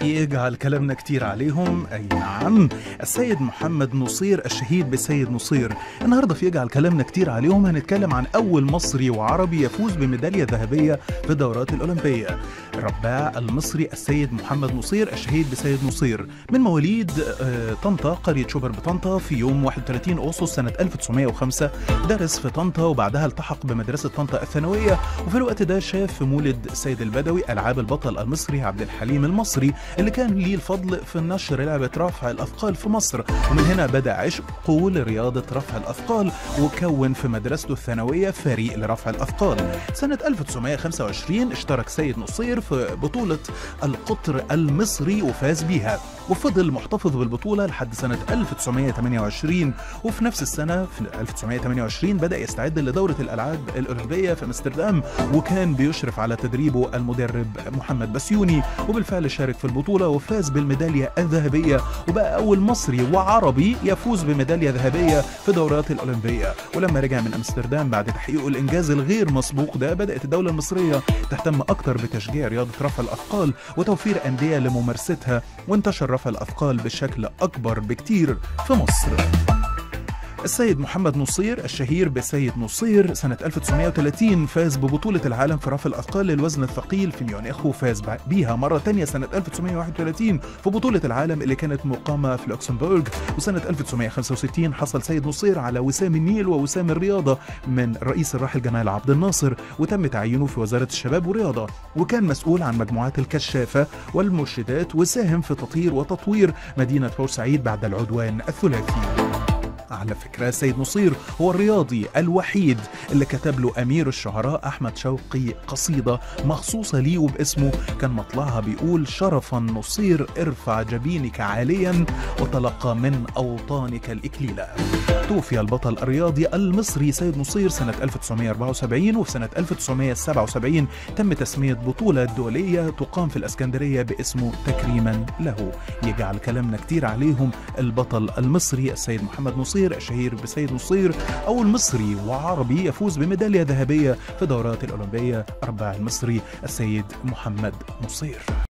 يجعل كلامنا كتير عليهم أي نعم السيد محمد نصير الشهيد بالسيد نصير النهاردة في يجعل كلامنا كتير عليهم هنتكلم عن أول مصري وعربي يفوز بميدالية ذهبية في الدورات الأولمبية الرباع المصري السيد محمد نصير الشهيد بسيد نصير من مواليد آه، طنطا قرية شبر بطنطا في يوم 31 أغسطس سنة 1905 درس في طنطا وبعدها التحق بمدرسة طنطا الثانوية وفي الوقت ده شاف في مولد السيد البدوي ألعاب البطل المصري عبد الحليم المصري اللي كان ليه الفضل في نشر لعبة رفع الأثقال في مصر ومن هنا بدأ عشقه لرياضة رفع الأثقال وكون في مدرسته الثانوية فريق لرفع الأثقال سنة 1925 اشترك سيد نصير في بطولة القطر المصري وفاز بيها وفضل محتفظ بالبطولة لحد سنة 1928 وفي نفس السنة في 1928 بدأ يستعد لدورة الألعاب الأولمبية في أمستردام وكان بيشرف على تدريبه المدرب محمد بسيوني وبالفعل شارك في البطولة وفاز بالميدالية الذهبية وبقى أول مصري وعربي يفوز بميدالية ذهبية في دورات الأولمبية ولما رجع من أمستردام بعد تحقيقه الإنجاز الغير مسبوق ده بدأت الدولة المصرية تهتم أكتر بتشجيع رياضة رفع الأثقال وتوفير أندية لممارستها وانتشر رفع الأثقال بشكل أكبر بكتير في مصر السيد محمد نصير الشهير بسيد نصير سنة 1930 فاز ببطولة العالم في رفع الأثقال للوزن الثقيل في ميونخ وفاز بيها مرة تانية سنة 1931 في بطولة العالم اللي كانت مقامة في لوكسمبورغ وسنة 1965 حصل سيد نصير على وسام النيل ووسام الرياضة من الرئيس الراحل جمال عبد الناصر وتم تعيينه في وزارة الشباب والرياضة وكان مسؤول عن مجموعات الكشافة والمرشدات وساهم في تطهير وتطوير مدينة بورسعيد بعد العدوان الثلاثي على فكرة سيد نصير هو الرياضي الوحيد اللي كتب له أمير الشعراء أحمد شوقي قصيدة مخصوصة ليه وباسمه كان مطلعها بيقول شرفا نصير ارفع جبينك عاليا وتلقى من أوطانك الإكليلة توفي البطل الرياضي المصري سيد نصير سنة 1974 وفي سنة 1977 تم تسمية بطولة دولية تقام في الأسكندرية باسمه تكريما له يجعل كلامنا كتير عليهم البطل المصري السيد محمد نصير الشهير بسيد نصير أول مصري وعربي يفوز بميدالية ذهبية في دورات الأولمبية الرباع المصري السيد محمد نصير